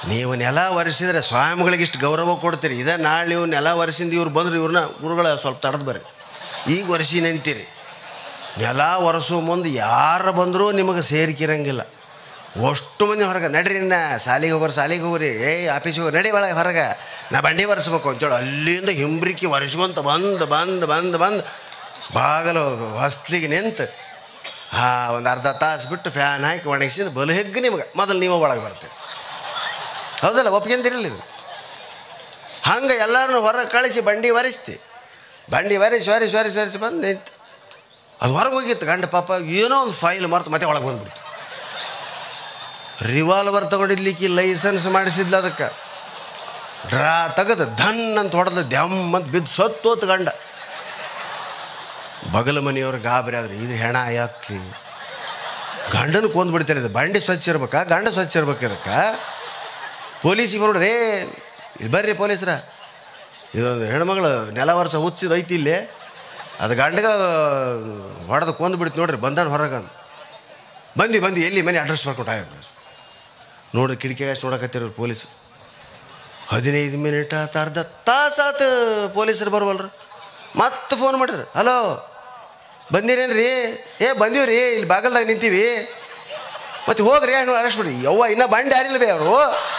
ನೀವು ನೆಲ ಒರೆಸಿದ್ರೆ ಸ್ವಾಮಿಗಳಿಗೆ ಇಷ್ಟು ಗೌರವ ಕೊಡ್ತೀರಿ ಇದೇ ನಾಳೆ ನೀವು ನೆಲ ಒರೆಸಿಂದ ಇವ್ರು ಬಂದ್ರೆ ಇವ್ರನ್ನ ಗುರುಗಳ ಸ್ವಲ್ಪ ತಡೆದು ಬರ್ರಿ ಈಗ ಒರೆಸಿ ನಿಂತೀರಿ ನೆಲ ಒರೆಸೋ ಮುಂದೆ ಯಾರು ಬಂದರೂ ನಿಮಗೆ ಸೇರಿಕಿರಂಗಿಲ್ಲ ಅಷ್ಟು ಮಂದಿ ಹೊರಗೆ ನಡ್ರಿ ನಾ ಸಾಲಿಗೆ ಹೋಗೋರು ಸಾಲಿಗೆ ಹೋಗ್ರಿ ಏ ಆಫೀಸಿಗೆ ಹೋಗಿ ನಡಿ ಒಳಗೆ ಹೊರಗೆ ನಾ ಬಂಡಿ ಒರೆಸ್ಬೇಕು ಅಂತೇಳಿ ಅಲ್ಲಿಂದ ಹಿಂಬ್ರಿಕಿ ಒರೆಸ್ಕೊಂತ ಬಂದು ಬಂದು ಬಂದು ಬಂದು ಬಾಗಲು ಹೊಸ್ಲಿಗೆ ನಿಂತು ಹಾಂ ಒಂದು ಅರ್ಧ ತಾಸು ಬಿಟ್ಟು ಫ್ಯಾನ್ ಹಾಕಿ ಒಣಗಿಸಿದ ಬಲು ಹೆಗ್ಗ ನಿಮಗೆ ಮೊದಲು ನೀವು ಒಳಗೆ ಬರ್ತೀರಿ ಹೌದಲ್ಲ ಒಪ್ಕೊಂತಿರಲಿಲ್ಲ ಇದು ಹಂಗೆ ಎಲ್ಲರನ್ನು ಹೊರಗೆ ಕಳಿಸಿ ಬಂಡಿ ಒರೆಸ್ತಿ ಬಂಡಿ ಒರೆಸಿ ಒರೆಸಿ ಒರೆಸಿ ಒರೆಸಿ ಬಂದು ನಿಂತು ಅದು ಹೊರಗೆ ಹೋಗಿತ್ತು ಗಂಡ ಪಾಪ ಏನೋ ಒಂದು ಫೈಲ್ ಮರ್ತು ಮತ್ತೆ ಒಳಗೆ ಬಂದ್ಬಿಡ್ತು ರಿವಾಲ್ವರ್ ತಗೊಂಡಿದ್ಲಿಕ್ಕೆ ಲೈಸೆನ್ಸ್ ಮಾಡಿಸಿದ್ಲ ಅದಕ್ಕೆ ಡ್ರಾ ತೆಗೆದು ಧನ್ ಅಂತ ಹೊಡೆದು ದ್ಯಮ್ ಅಂತ ಬಿದ್ದು ಸತ್ತೋತು ಗಂಡ ಬಗಲ ಮನೆಯವ್ರು ಗಾಬರಿ ಆದ್ರೆ ಇದು ಹೆಣ ಯಾತ್ಲಿ ಗಂಡನ ಕೊಂದು ಬಿಡ್ತಾರೆ ಇದು ಬಂಡಿ ಸ್ವಚ್ಛ ಇರ್ಬೇಕಾ ಗಂಡ ಸ್ವಚ್ಛ ಇರ್ಬೇಕು ಇದಕ್ಕೆ ಪೊಲೀಸಿಗೆ ನೋಡ್ರಿ ಇಲ್ಲಿ ಬರ್ರಿ ಪೊಲೀಸ್ರ ಇದೊಂದು ಹೆಣ್ಮಗಳು ನೆಲ ವರ್ಷ ಹುಚ್ಚಿದ ಐತಿ ಇಲ್ಲಿ ಅದು ಗಂಡಗ ಹೊಡೆದು ಕೊಂದು ಬಿಡ್ತು ನೋಡ್ರಿ ಬಂದಾನ ಹೊರಗೆ ಬಂದು ಬಂದು ಎಲ್ಲಿ ಮನೆ ಅಡ್ರೆಸ್ ಬರ್ಕೊಟ್ಟ ನೋಡ್ರಿ ಕಿಟಕಿಗೆ ನೋಡಕತ್ತಿರೋರು ಪೊಲೀಸು ಹದಿನೈದು ಮಿನಿಟ್ ಆತ ಅರ್ಧ ತಾಸು ಆತು ಪೊಲೀಸರು ಬರುವಲ್ರು ಮತ್ತೆ ಫೋನ್ ಮಾಡಿದ್ರು ಹಲೋ ಬಂದಿರೇನ್ರಿ ಏ ಬಂದೀವ್ರಿ ಇಲ್ಲಿ ಬಾಗಲ್ದಾಗ ನಿಂತೀವಿ ಮತ್ತೆ ಹೋಗ್ರಿ ಏನು ಅರೆಸ್ಟ್ ಬಿಡಿ ಯವ್ವ ಇನ್ನೂ ಬಂಡಿ ಯಾರಿಲ್ಲ ಬೇ ಅವರು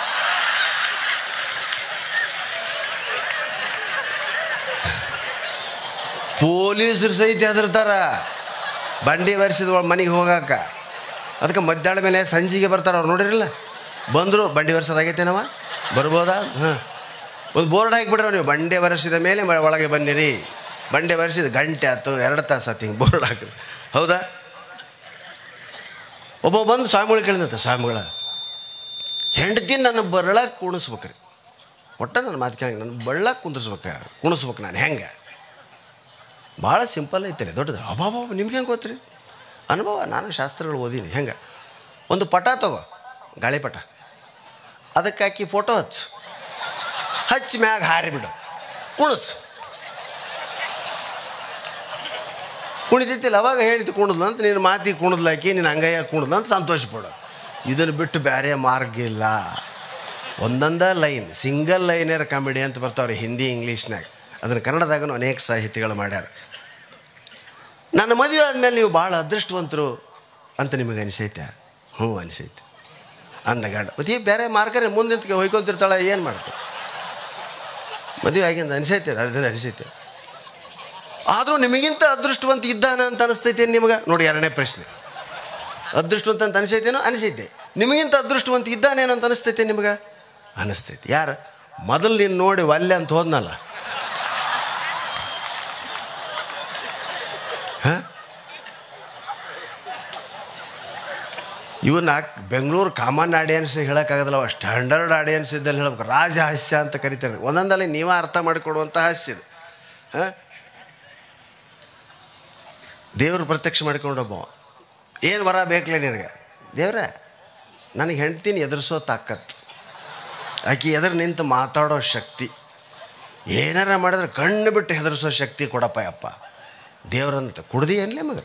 ಪೊಲೀಸರು ಸಹಿತ ಹೆದರ್ತಾರ ಬಂಡಿ ವರ್ಷದ ಮನೆಗೆ ಹೋಗಾಕ ಅದಕ್ಕೆ ಮಧ್ಯಾಹ್ನ ಮೇಲೆ ಸಂಜೆಗೆ ಬರ್ತಾರೆ ಅವ್ರು ನೋಡಿರಲ್ಲ ಬಂದರು ಬಂಡಿ ವರ್ಷದಾಗೈತೇನವ ಬರ್ಬೋದಾ ಹಾಂ ಒಂದು ಬೋರ್ಡ್ ಹಾಕಿಬಿಡ್ರ ನೀವು ಬಂಡೆ ವರ್ಷದ ಮೇಲೆ ಮ- ಒಳಗೆ ಬನ್ನಿರಿ ಬಂಡೆ ವರ್ಷದ ಗಂಟೆ ಆಯ್ತು ಎರಡು ತಾಸು ಆಯ್ತು ಹಿಂಗೆ ಬೋರ್ಡ್ ಹಾಕ್ರಿ ಹೌದಾ ಒಬ್ಬ ಬಂದು ಸ್ವಾಮಿಗಳು ಕೇಳಿದಂತೆ ಸ್ವಾಮಿಗಳ ಹೆಂಡತಿ ನನ್ನ ಬರಳಾಗ ಕುಣಿಸ್ಬೇಕ್ರಿ ಒಟ್ಟ ನನ್ನ ಮಾತು ಕೇಳಿ ನನ್ನ ಬಳ್ಳಾಗ ಕುಂದಿರ್ಸ್ಬೇಕ ಕುಣಿಸ್ಬೇಕು ನಾನು ಹೆಂಗೆ ಭಾಳ ಸಿಂಪಲ್ ಐತಲ್ಲ ದೊಡ್ಡದು ಅಬಾಬಾ ನಿಮ್ಗೆ ಹೆಂಗೆ ಗೊತ್ತ್ರಿ ಅನುಭವ ನಾನು ಶಾಸ್ತ್ರಗಳು ಓದೀನಿ ಹೆಂಗೆ ಒಂದು ಪಟ ತಗೋ ಗಾಳಿಪಟ ಅದಕ್ಕೆ ಹಾಕಿ ಫೋಟೋ ಹಚ್ಚು ಹಚ್ಚಿ ಮ್ಯಾಗ ಹಾರಿ ಬಿಡು ಕುಣಿಸು ಕುಣಿತೈತಿಲ್ಲ ಅವಾಗ ಹೇಳಿದ್ದು ಕುಣಿದ್ಲು ಅಂತ ನಿನ್ನ ಮಾತಿಗೆ ಕುಣಿದ್ಲು ಹಾಕಿ ನಿನ್ನ ಅಂಗಯ್ಯ ಕುಣಿದ್ಲು ಅಂತ ಸಂತೋಷ ಪಡು ಇದನ್ನು ಬಿಟ್ಟು ಬೇರೆ ಮಾರ್ಗ ಇಲ್ಲ ಒಂದೊಂದ ಲೈನ್ ಸಿಂಗಲ್ ಲೈನರ್ ಕಾಮಿಡಿ ಅಂತ ಬರ್ತಾವ್ರಿ ಹಿಂದಿ ಇಂಗ್ಲೀಷ್ನಾಗ ಅದನ್ನು ಕನ್ನಡದಾಗೂ ಅನೇಕ ಸಾಹಿತಿಗಳು ಮಾಡ್ಯಾರ ನನ್ನ ಮದುವೆ ಆದಮೇಲೆ ನೀವು ಭಾಳ ಅದೃಷ್ಟವಂತರು ಅಂತ ನಿಮಗೆ ಅನಿಸೈತೆ ಹ್ಞೂ ಅನಿಸೈತೆ ಅಂದ ಗಂಡ ಮತ್ತೆ ಈ ಬೇರೆ ಮಾರ್ಕರೆ ಮುಂದೆ ಹೊಯ್ಕೊಂತಿರ್ತಾಳೆ ಏನು ಮಾಡ್ತಾರೆ ಮದುವೆ ಆಗಿಂದ ಅನಿಸೈತೆ ಅದನ್ನು ಅನಿಸೈತೆ ಆದರೂ ನಿಮಗಿಂತ ಅದೃಷ್ಟವಂತ ಇದ್ದಾನ ಅಂತ ಅನಿಸ್ತೈತೆ ನಿಮಗೆ ನೋಡಿ ಎರಡನೇ ಪ್ರಶ್ನೆ ಅದೃಷ್ಟವಂತ ಅಂತ ಅನಿಸೈತೇನೋ ಅನಿಸೈತೆ ನಿಮಗಿಂತ ಅದೃಷ್ಟವಂತ ಇದ್ದಾನೇನೋ ಅಂತ ಅನಿಸ್ತೈತೆ ನಿಮಗೆ ಅನಿಸ್ತೈತೆ ಯಾರು ಮೊದಲು ನೀನು ನೋಡಿ ಒಲ್ಲೆ ಅಂತ ಹೋದ್ನಲ್ಲ ಹಾಂ ಇವನ್ನ ಬೆಂಗಳೂರು ಕಾಮನ್ ಆಡಿಯನ್ಸ್ ಹೇಳೋಕ್ಕಾಗೋದಿಲ್ಲ ಅವ ಸ್ಟ್ಯಾಂಡರ್ಡ್ ಆಡಿಯನ್ಸ್ ಇದ್ದಲ್ಲಿ ಹೇಳ್ಬೇಕು ರಾಜ ಹಾಸ್ಯ ಅಂತ ಕರಿತಾರೆ ಒಂದೊಂದಲ್ಲಿ ನೀವೇ ಅರ್ಥ ಮಾಡಿಕೊಡುವಂಥ ಹಾಸ್ಯ ಇದು ಹಾಂ ದೇವರು ಪ್ರತ್ಯಕ್ಷ ಮಾಡಿಕೊಂಡೊಬ್ಬ ಏನು ವರ ಬೇಕಲ್ಲ ನಿನಗೆ ದೇವ್ರ ನನಗೆ ಹೆಂಡ್ತೀನಿ ಎದುರಿಸೋ ತಾಕತ್ತು ಆಕೆ ಎದುರು ನಿಂತು ಮಾತಾಡೋ ಶಕ್ತಿ ಏನಾರ ಮಾಡಿದ್ರೆ ಕಣ್ಣು ಬಿಟ್ಟು ಹೆದರಿಸೋ ಶಕ್ತಿ ಕೊಡಪ್ಪ ಯಪ್ಪ ದೇವ್ರಂತ ಕುಡ್ದಿ ಏನ್ಲೇ ಮಗ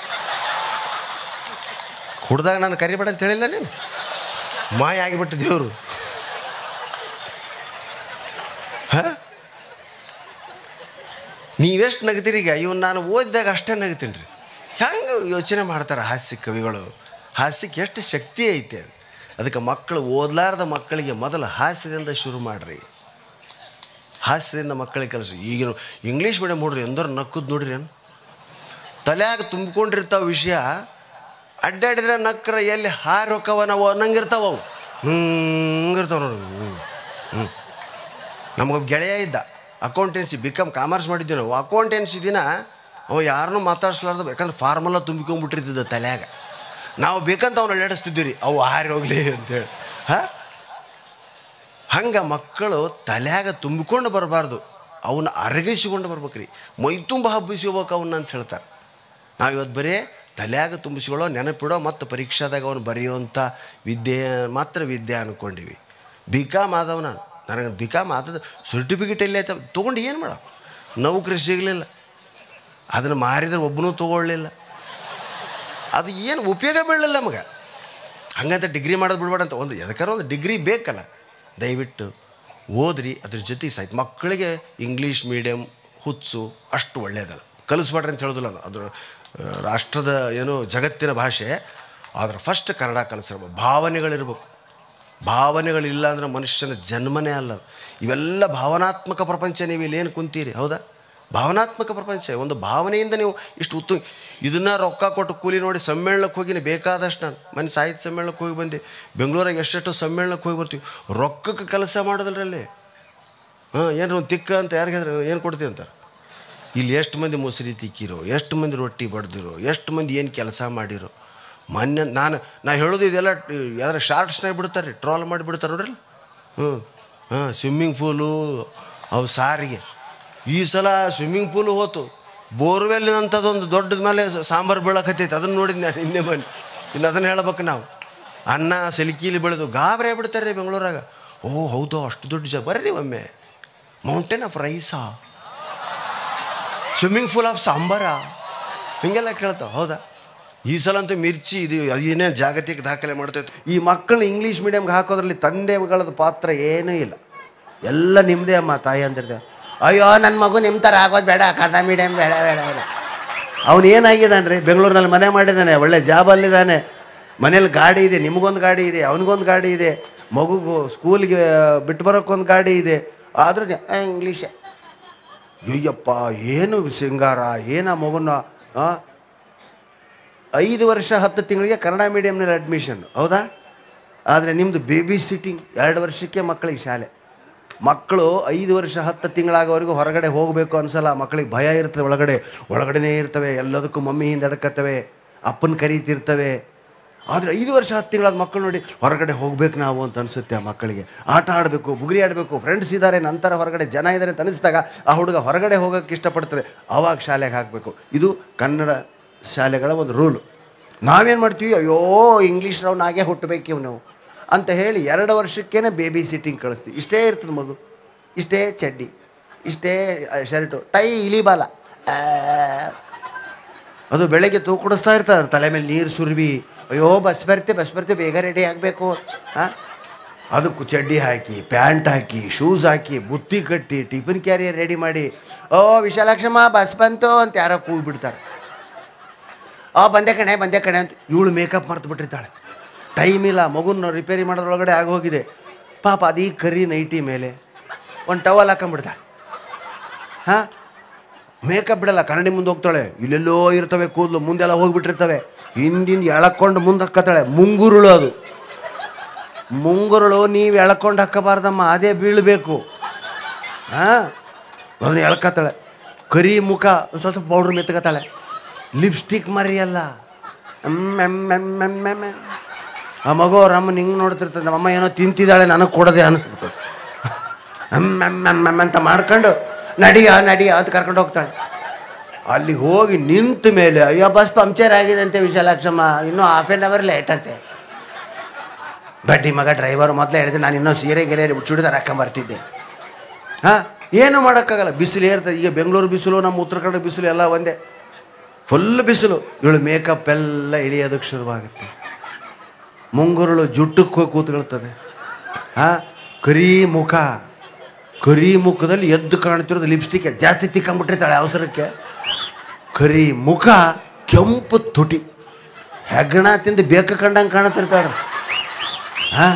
ಕುಡ್ದಾಗ ನಾನು ಕರಿಬೇಡ ಅಂತ ಹೇಳಿಲ್ಲ ನೀನು ಮಾಯ ಆಗಿಬಿಟ್ಟು ದೇವರು ಹಾಂ ನೀವೆಷ್ಟು ನಗ್ತೀರಿ ಈಗ ಇವನು ನಾನು ಓದಿದಾಗ ಅಷ್ಟೇ ನಗ್ತೀನಿ ರೀ ಹೆಂಗೆ ಯೋಚನೆ ಮಾಡ್ತಾರೆ ಹಾಸ್ಯ ಕವಿಗಳು ಹಾಸ್ಯಕ್ಕೆ ಎಷ್ಟು ಶಕ್ತಿ ಐತೆ ಅಂತ. ಅದಕ್ಕೆ ಮಕ್ಕಳು ಓದಲಾರ್ದ ಮಕ್ಕಳಿಗೆ ಮೊದಲು ಹಾಸ್ಯದಿಂದ ಶುರು ಮಾಡಿರಿ ಹಾಸ್ಯದಿಂದ ಮಕ್ಕಳಿಗೆ ಕಲಿಸಿ ಈಗಿನ ಇಂಗ್ಲೀಷ್ ಮೀಡಿಯಮ್ ಹುಡ್ರಿ ಎಂದವ್ರು ನಕ್ಕುದು ನೋಡ್ರಿ ಏನು ತಲೆಯಾಗ ತುಂಬಿಕೊಂಡಿರ್ತಾವ ವಿಷಯ ಅಡ್ಡಾಡಿದ್ರೆ ನಕ್ರ ಎಲ್ಲಿ ಹಾರಿ ಹೊಕ್ಕವ ನಾವು ಅನ್ನಂಗಿರ್ತಾವ ಅವು ಹಿಂಗಿರ್ತಾವ ನೋಡಿ ಹ್ಞೂ ಹ್ಞೂ ನಮಗೊಬ್ಬ ಗೆಳೆಯ ಇದ್ದ ಅಕೌಂಟೆನ್ಸಿ ಬಿ ಕಾಮ್ ಕಾಮರ್ಸ್ ಮಾಡಿದ್ವಿ ನಾವು ಅಕೌಂಟೆನ್ಸಿ ದಿನ ಅವ ಯಾರನ್ನೂ ಮಾತಾಡ್ಸ್ಲಾರ್ದು ಯಾಕಂದ್ರೆ ಫಾರ್ಮಲ್ಲ ತುಂಬಿಕೊಂಡ್ಬಿಟ್ಟಿರ್ತಿದ್ದ ತಲೆಯಾಗ ನಾವು ಬೇಕಂತ ಅವನ್ನ ನಡೆಸ್ತಿದ್ವಿ ರೀ ಅವು ಹಾರಿ ಹೋಗ್ಲಿ ಅಂತೇಳಿ ಹಾಂ ಹಂಗೆ ಮಕ್ಕಳು ತಲೆಯಾಗ ತುಂಬಿಕೊಂಡು ಬರಬಾರ್ದು ಅವನ್ನ ಅರಗಿಸಿಕೊಂಡು ಬರ್ಬೇಕ್ರಿ ಮೈ ತುಂಬ ಹಬ್ಬಿಸ್ಕೋಬೇಕು ಅವನ್ನ ಅಂತ ಹೇಳ್ತಾರೆ ನಾವು ಇವತ್ತು ಬರೀ ತಲೆಯಾಗ ತುಂಬಿಸ್ಕೊಳ್ಳೋ ನೆನಪಿಡೋ ಮತ್ತು ಪರೀಕ್ಷಾದಾಗ ಅವನು ಬರೆಯುವಂಥ ವಿದ್ಯೆ ಮಾತ್ರ ವಿದ್ಯೆ ಅಂದ್ಕೊಂಡಿವಿ ಬಿ ಕಾಮ್ ಆದವ ನಾನು ನನಗೆ ಬಿ ಕಾಮ್ ಆದದ ಸರ್ಟಿಫಿಕೇಟ್ ಎಲ್ಲಿ ಆಯ್ತು ತೊಗೊಂಡು ಏನು ಮಾಡೋ ನೌಕರಿ ಸಿಗಲಿಲ್ಲ ಅದನ್ನು ಮಾರಿದ್ರೆ ಒಬ್ಬನೂ ತೊಗೊಳ್ಳಿಲ್ಲ ಅದು ಏನು ಉಪಯೋಗ ಬೀಳಲಿಲ್ಲ ನಮಗೆ ಹಂಗಂತ ಡಿಗ್ರಿ ಮಾಡೋದು ಬಿಡ್ಬೇಡ ಅಂತ ಒಂದು ಎದಕ್ಕಾರ ಒಂದು ಡಿಗ್ರಿ ಬೇಕಲ್ಲ ದಯವಿಟ್ಟು ಓದ್ರಿ ಅದ್ರ ಜೊತೆಗೆ ಸಾಯ್ತು ಮಕ್ಕಳಿಗೆ ಇಂಗ್ಲೀಷ್ ಮೀಡಿಯಮ್ ಹುಚ್ಚು ಅಷ್ಟು ಒಳ್ಳೆಯದಲ್ಲ ಕಲಿಸ್ಬೇಡ್ರಿ ಅಂತ ಹೇಳೋದಿಲ್ಲ ನಾನು ಅದು ಆ, ರಾಷ್ಟ್ರದ ಏನು ಜಗತ್ತಿನ ಭಾಷೆ ಆದ್ರೆ ಫಸ್ಟ್ ಕನ್ನಡ ಕಲಿಸಿರ್ಬೇಕು ಭಾವನೆಗಳಿರ್ಬೇಕು ಭಾವನೆಗಳಿಲ್ಲ ಅಂದ್ರೆ ಮನುಷ್ಯನ ಜನ್ಮನೇ ಅಲ್ಲ ಅದು. ಇವೆಲ್ಲ ಭಾವನಾತ್ಮಕ ಪ್ರಪಂಚ ನೀವು ಇಲ್ಲಿ ಏನು ಕುಂತೀರಿ ಹೌದಾ ಭಾವನಾತ್ಮಕ ಪ್ರಪಂಚ ಒಂದು ಭಾವನೆಯಿಂದ ನೀವು ಇಷ್ಟು ಉತ್ತು ಇದನ್ನು ರೊಕ್ಕ ಕೊಟ್ಟು ಕೂಲಿ ನೋಡಿ ಸಮ್ಮೇಳನಕ್ಕೆ ಹೋಗಿನಿ ಬೇಕಾದಷ್ಟು ನಾನು ಮನೆ ಸಾಹಿತ್ಯ ಸಮ್ಮೇಳನಕ್ಕೆ ಹೋಗಿ ಬಂದೆ ಬೆಂಗಳೂರಾಗ ಎಷ್ಟೆಷ್ಟು ಸಮ್ಮೇಳನಕ್ಕೆ ಹೋಗಿ ಬರ್ತೀವಿ ರೊಕ್ಕಕ್ಕೆ ಕೆಲಸ ಮಾಡೋದಿಲ್ರಲ್ಲಿ ಹಾಂ ಏನು ಒಂದು ತಿಕ್ಕ ಅಂತ ಯಾರಿಗೆ ಏನು ಕೊಡ್ತೀವಿ ಅಂತಾರೆ ಇಲ್ಲಿ ಎಷ್ಟು ಮಂದಿ ಮೊಸರಿ ತಿಕ್ಕಿರೋ ಎಷ್ಟು ಮಂದಿ ರೊಟ್ಟಿ ಬಡ್ದಿರೋ ಎಷ್ಟು ಮಂದಿ ಏನು ಕೆಲಸ ಮಾಡಿರೋ ಮೊನ್ನೆ ನಾನು ನಾ ಹೇಳೋದು ಇದೆಲ್ಲ ಯಾವ್ದಾರ ಶಾರ್ಟ್ಸ್ನಾಗ ಬಿಡ್ತಾರೆ ಟ್ರಾಲ್ ಮಾಡಿ ಬಿಡ್ತಾರೆ ನೋಡ್ರಿ ಹ್ಞೂ ಹಾಂ ಸ್ವಿಮ್ಮಿಂಗ್ ಪೂಲು ಅವು ಸಾರಿಗೆ ಈ ಸಲ ಸ್ವಿಮ್ಮಿಂಗ್ ಪೂಲು ಹೋತು ಬೋರ್ವೆಲ್ನಂಥದ್ದೊಂದು ದೊಡ್ಡದ ಮೇಲೆ ಸಾಂಬಾರು ಬೀಳಕತ್ತೈತೆ ಅದನ್ನು ನೋಡಿದ್ದು ನಾನು ಹಿಂದೆ ಬಂದು ಇನ್ನು ಅದನ್ನು ಹೇಳ್ಬೇಕು ನಾವು ಅನ್ನ ಸಲಿಕೀಲಿ ಬೆಳೆದು ಗಾಬರಿ ಆಗ್ಬಿಡ್ತಾರೆ ರೀ ಬೆಂಗಳೂರಾಗ ಓ ಹೌದು ಅಷ್ಟು ದೊಡ್ಡ ಜ ಬರ್ರಿ ಒಮ್ಮೆ ಮೌಂಟೇನ್ ಆಫ್ ರೈಸಾ ಸ್ವಿಮ್ಮಿಂಗ್ ಪೂಲ್ ಆಫ್ ಸಾಂಬಾರ ಹಿಂಗೆಲ್ಲ ಕೇಳ್ತಾವ ಹೌದಾ ಈ ಸಲ ಅಂತೂ ಮಿರ್ಚಿ ಇದು ಏನೇ ಜಾಗತಿಕ ದಾಖಲೆ ಮಾಡ್ತೈತೆ ಈ ಮಕ್ಕಳನ್ನ ಇಂಗ್ಲೀಷ್ ಮೀಡಿಯಮ್ಗೆ ಹಾಕೋದ್ರಲ್ಲಿ ತಂದೆಗಳದ ಪಾತ್ರ ಏನೂ ಇಲ್ಲ ಎಲ್ಲ ನಿಮ್ಮದೇ ಅಮ್ಮ ತಾಯಿ ಅಂದಿರ್ದೆ ಅಯ್ಯೋ ನನ್ನ ಮಗು ನಿಮ್ಮ ಥರ ಆಗೋದು ಬೇಡ ಕನ್ನಡ ಮೀಡಿಯಮ್ ಬೇಡ ಬೇಡ ಬೇಡ ಅವನು ಏನಾಗಿದ್ದಾನೆ ರೀ ಬೆಂಗಳೂರಿನಲ್ಲಿ ಮನೆ ಮಾಡಿದ್ದಾನೆ ಒಳ್ಳೆ ಜಾಬಲ್ಲಿದ್ದಾನೆ ಮನೇಲಿ ಗಾಡಿ ಇದೆ ನಿಮಗೊಂದು ಗಾಡಿ ಇದೆ ಅವನಿಗೊಂದು ಗಾಡಿ ಇದೆ ಮಗುಗೂ ಸ್ಕೂಲ್ಗೆ ಬಿಟ್ಟು ಬರೋಕ್ಕೊಂದು ಗಾಡಿ ಇದೆ ಆದರೂ ಇಂಗ್ಲೀಷೇ ಅಯ್ಯಪ್ಪ ಏನು ಸಿಂಗಾರ ಏನ ಮಗುನ ಆ? ಐದು ವರ್ಷ ಹತ್ತು ತಿಂಗಳಿಗೆ ಕನ್ನಡ ಮೀಡಿಯಮ್ನಲ್ಲಿ ಅಡ್ಮಿಷನ್ ಹೌದಾ ಆದರೆ ನಿಮ್ಮದು ಬೇಬಿ ಸಿಟ್ಟಿಂಗ್ ಎರಡು ವರ್ಷಕ್ಕೆ ಮಕ್ಕಳಿಗೆ ಶಾಲೆ ಮಕ್ಕಳು ಐದು ವರ್ಷ ಹತ್ತು ತಿಂಗಳಾಗೋವರೆಗೂ ಹೊರಗಡೆ ಹೋಗಬೇಕು ಅನ್ಸಲ್ಲ ಮಕ್ಕಳಿಗೆ ಭಯ ಇರ್ತದೆ ಒಳಗಡೆ ಒಳಗಡೆನೇ ಇರ್ತವೆ ಎಲ್ಲದಕ್ಕೂ ಮಮ್ಮಿ ಹಿಂದೆ ಅಡಕತ್ತವೆ ಅಪ್ಪನ ಕರೀತಿರ್ತವೆ ಆದರೆ ಐದು ವರ್ಷ ಹತ್ತು ತಿಂಗಳಾದ ಮಕ್ಕಳು ನೋಡಿ ಹೊರಗಡೆ ಹೋಗ್ಬೇಕು ನಾವು ಅಂತ ಅನಿಸುತ್ತೆ ಆ ಮಕ್ಕಳಿಗೆ ಆಟ ಆಡಬೇಕು ಬುಗುರಿ ಆಡಬೇಕು ಫ್ರೆಂಡ್ಸ್ ಇದ್ದಾರೆ ನಂತರ ಹೊರಗಡೆ ಜನ ಇದ್ದಾರೆ ಅಂತ ಅನಿಸಿದಾಗ ಆ ಹುಡುಗ ಹೊರಗಡೆ ಹೋಗೋಕ್ಕೆ ಇಷ್ಟಪಡ್ತದೆ ಆವಾಗ ಶಾಲೆಗೆ ಹಾಕಬೇಕು ಇದು ಕನ್ನಡ ಶಾಲೆಗಳ ಒಂದು ರೂಲು ನಾವೇನು ಮಾಡ್ತೀವಿ ಅಯ್ಯೋ ಇಂಗ್ಲೀಷ್ ನಾಗೆ ಹುಟ್ಟಬೇಕು ಇವನು ಅಂತ ಹೇಳಿ ಎರಡು ವರ್ಷಕ್ಕೇ ಬೇಬಿ ಸಿಟ್ಟಿಂಗ್ ಕಳಿಸ್ತೀವಿ ಇಷ್ಟೇ ಇರ್ತದೆ ಮಗು ಇಷ್ಟೇ ಚಡ್ಡಿ ಇಷ್ಟೇ ಶರ್ಟು ಟೈ ಇಲಿಬಾಲ ಆ, ಅದು ಬೆಳಗ್ಗೆ ತೂಕಡಿಸ್ತಾ ಇರ್ತಾರೆ ತಲೆ ಮೇಲೆ ನೀರು ಸುರಿವಿ ಅಯ್ಯೋ ಬಸ್ ಬರ್ತೆ ಬಸ್ ಬರ್ತೆ ಬೇಗ ರೆಡಿ ಆಗಬೇಕು ಹಾಂ ಅದಕ್ಕೂ ಚಡ್ಡಿ ಹಾಕಿ ಪ್ಯಾಂಟ್ ಹಾಕಿ ಶೂಸ್ ಹಾಕಿ ಬುತ್ತಿ ಕಟ್ಟಿ ಟಿಫಿನ್ ಕ್ಯಾರಿಯರ್ ರೆಡಿ ಮಾಡಿ ಓ ವಿಶಾಲಾಕ್ಷಮ್ಮ ಬಸ್ ಬಂತು ಅಂತ ಯಾರೋ ಕೂಗಿ ಬಿಡ್ತಾರೆ ಆ ಬಂದೆ ಕಣೆ ಬಂದೆ ಕಣೆ ಅಂತ ಇವಳು ಮೇಕಪ್ ಮರ್ತು ಬಿಟ್ಟಿರ್ತಾಳೆ ಟೈಮ್ ಇಲ್ಲ ಮಗುನ ರಿಪೇರಿ ಮಾಡೋದ್ರೊಳಗಡೆ ಆಗೋಗಿದೆ ಪಾಪ ಅದೀ ಕರಿ ನೈಟಿ ಮೇಲೆ ಒಂದು ಟವಲ್ ಹಾಕೊಂಡ್ಬಿಡ್ತಾಳೆ ಹಾಂ ಮೇಕಪ್ ಬಿಡಲ್ಲ ಕನ್ನಡಿ ಮುಂದೆ ಹೋಗ್ತಾಳೆ ಇಲ್ಲೆಲ್ಲೋ ಇರ್ತವೆ ಕೂದಲು ಮುಂದೆಲ್ಲ ಹೋಗ್ಬಿಟ್ಟಿರ್ತವೆ ಹಿಂದಿಂದ ಎಳಕೊಂಡು ಮುಂದೆ ಹಾಕತ್ತಾಳೆ ಮುಂಗುರುಳು ಅದು ಮುಂಗುರುಳು ನೀವು ಎಳ್ಕೊಂಡು ಹಾಕಬಾರ್ದಮ್ಮ ಅದೇ ಬೀಳಬೇಕು ಹಾಂ ಅದನ್ನ ಎಳ್ಕತ್ತಾಳೆ ಕರಿ ಮುಖ ಒಂದ್ ಸ್ವಲ್ಪ ಪೌಡ್ರ್ ಮೆತ್ಕತ್ತಾಳೆ ಲಿಪ್ಸ್ಟಿಕ್ ಮರಿಯಲ್ಲ ಎಮ್ ಎಮ್ ಎಮ್ ಎಮ್ ಎಮ್ ಎಮ್. ಆ ಮಗು ಅವ್ರ ಅಮ್ಮನ ಹಿಂಗೆ ನೋಡ್ತಿರ್ತದೆ ನಮ್ಮಮ್ಮ ಏನೋ ತಿಂತಿದ್ದಾಳೆ ನನಗೆ ಕೊಡದೆ ಅನಿಸ್ಬಿಟ್ಟು ಎಮ್ ಎಮ್ ಎಮ್ ಎಮ್ ಅಂತ ಮಾಡ್ಕೊಂಡು ನಡಿಯ ನಡಿಯ ಅಂತ ಕರ್ಕೊಂಡು ಹೋಗ್ತಾಳೆ ಅಲ್ಲಿಗೆ ಹೋಗಿ ನಿಂತ ಮೇಲೆ ಅಯ್ಯೋ ಬಸ್ ಪಂಕ್ಚರ್ ಆಗಿದೆ ಅಂತೆ ವಿಶಾಲಾಕ್ಷಮ್ಮ ಇನ್ನೂ ಹಾಫ್ ಆನ್ ಅವರ್ ಲೇಟ್ ಅಂತೆ ಬಡ್ಡಿ ಮಗ ಡ್ರೈವರ್ ಮೊದಲೇ ಹೇಳಿದೆ ನಾನು ಇನ್ನೂ ಸೀರೆ ಗಿರೆ ಚೂಡಿದಾರ ಹಾಕೊಂಬರ್ತಿದ್ದೆ ಹಾಂ ಏನು ಮಾಡೋಕ್ಕಾಗಲ್ಲ ಬಿಸಿಲು ಏರ್ತದೆ ಈಗ ಬೆಂಗಳೂರು ಬಿಸಿಲು ನಮ್ಮ ಉತ್ತರ ಕನ್ನಡ ಬಿಸಿಲು ಎಲ್ಲ ಒಂದೇ ಫುಲ್ ಬಿಸಿಲು ಇವಳು ಮೇಕಪ್ ಎಲ್ಲ ಇಳಿಯೋದಕ್ಕೆ ಶುರುವಾಗುತ್ತೆ ಮುಂಗುರುಳು ಜುಟ್ಟಕ್ಕೆ ಹೋಗಿ ಕೂತ್ಕೊಳ್ತದೆ ಹಾಂ ಕರಿ ಮುಖ ಕರಿ ಮುಖದಲ್ಲಿ ಎದ್ದು ಕಾಣ್ತಿರೋದು ಲಿಪ್ಸ್ಟಿಕ್ ಜಾಸ್ತಿ ತಿಕ್ಕೊಂಬಿಟ್ಟಿರ್ತಾಳೆ ಅವಸರಕ್ಕೆ ಕರಿ ಮುಖ ಕೆಂಪು ತುಟಿ ಹೆಗ್ಗಣ ತಿಂದು ಬೇಕ ಕಂಡಂಗೆ ಕಾಣತಿರ್ತಾಳೆ ಹಾಂ